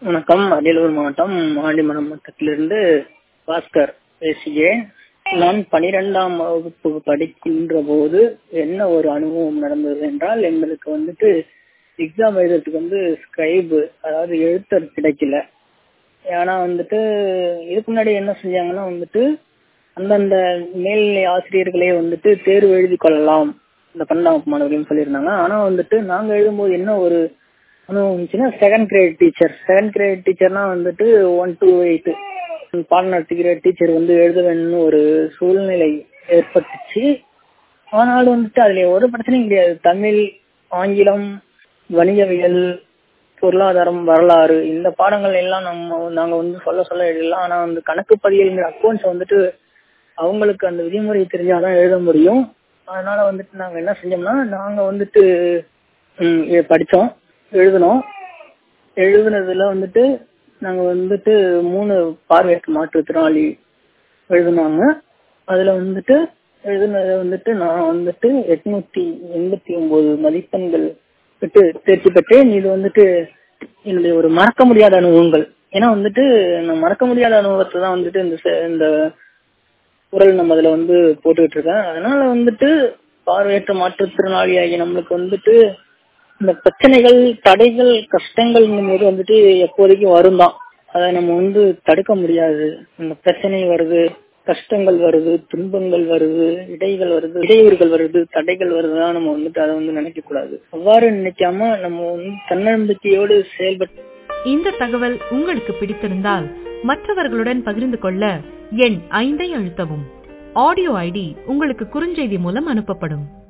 வணக்கம் அரியலூர் மாவட்டம் ஆண்டிமடம் மட்டத்திலிருந்து பாஸ்கர் பேசுகிறேன் நான் பனிரெண்டாம் வகுப்பு படிக்கின்ற போது என்ன ஒரு அனுபவம் நடந்தது என்றால் எங்களுக்கு வந்துட்டு எக்ஸாம் எழுதுறதுக்கு வந்து ஸ்கிரைப் அதாவது எழுத்தர் கிடைக்கல ஏன்னா வந்துட்டு இதுக்கு முன்னாடி என்ன செஞ்சாங்கன்னா வந்துட்டு அந்தந்த மேல்நிலை ஆசிரியர்களே வந்துட்டு தேர்வு எழுதி கொள்ளலாம் இந்த பன்னெண்டாம் வகுப்பு மாணவர்கள்னு சொல்லியிருந்தாங்க ஆனா வந்துட்டு நாங்க எழுதும்போது என்ன ஒரு அனுபவம் இருந்துச்சுன்னா second grade teacher second grade டீச்சர்னா வந்துட்டு ஒன் டூ எயிட் பாடம் நடத்துகிற டீச்சர் வந்து எழுத வேணும்னு ஒரு சூழ்நிலை ஏற்பட்டுச்சு ஆனாலும் வந்துட்டு அதுல ஒரு பிரச்சனையும் கிடையாது தமிழ் ஆங்கிலம் வணிகவியல் பொருளாதாரம் வரலாறு இந்த பாடங்கள் எல்லாம் நம்ம நாங்க வந்து சொல்ல சொல்ல எழுதலாம் ஆனா வந்து கணக்கு பதியல்ங்கிற அக்கௌண்ட்ஸ் வந்துட்டு அவங்களுக்கு அந்த விதிமுறை தெரிஞ்சாதான் எழுத முடியும் அதனால வந்துட்டு நாங்க என்ன செஞ்சோம்னா நாங்க வந்துட்டு ம், இத படிச்சோம் எழுதினோம் எழுதுனதுல வந்துட்டு நாங்க வந்துட்டு மூணு பார்வையற்ற மாற்றுத்திறனாளி எழுதுனாங்க அதுல வந்துட்டு எழுதுனது வந்துட்டு நான் வந்துட்டு எட்நூத்தி எண்பத்தி ஒன்பது மதிப்பெண்கள் பெற்று தேர்ச்சி பெற்றேன் இது வந்துட்டு என்னுடைய ஒரு மறக்க முடியாத அனுபவங்கள் ஏன்னா வந்துட்டு நான் மறக்க முடியாத அனுபவத்தை தான் வந்துட்டு இந்த செ- இந்த குரல் நம்ம அதுல வந்து போட்டுக்கிட்டு இருக்கேன் அதனால வந்துட்டு பார்வையற்ற மாற்றுத்திறனாளி ஆகிய நம்மளுக்கு வந்துட்டு இந்த பிரச்சனைகள் தடைகள் கஷ்டங்கள்ங்கும் போது வந்துட்டு எப்போதைக்கு வரும் தான் அதை நம்ம வந்து தடுக்க முடியாது இந்த பிரச்சனை வருது கஷ்டங்கள் வருது துன்பங்கள் வருது இடைகள் வருது இடையூறுகள் வருது தடைகள் வருதுன்னா நம்ம வந்துட்டு அதை வந்து நினைக்க கூடாது அவ்வாறு நினைக்காம நம்ம வந்து தன்னம்பிக்கையோடு செயல்பட்டு இந்த தகவல் உங்களுக்கு பிடித்திருந்தால் மற்றவர்களுடன் பகிர்ந்து கொள்ள எண் ஐந்தை அழுத்தவும் ஆடியோ ஐடி உங்களுக்கு குறுஞ்செய்தி மூலம் அனுப்பப்படும்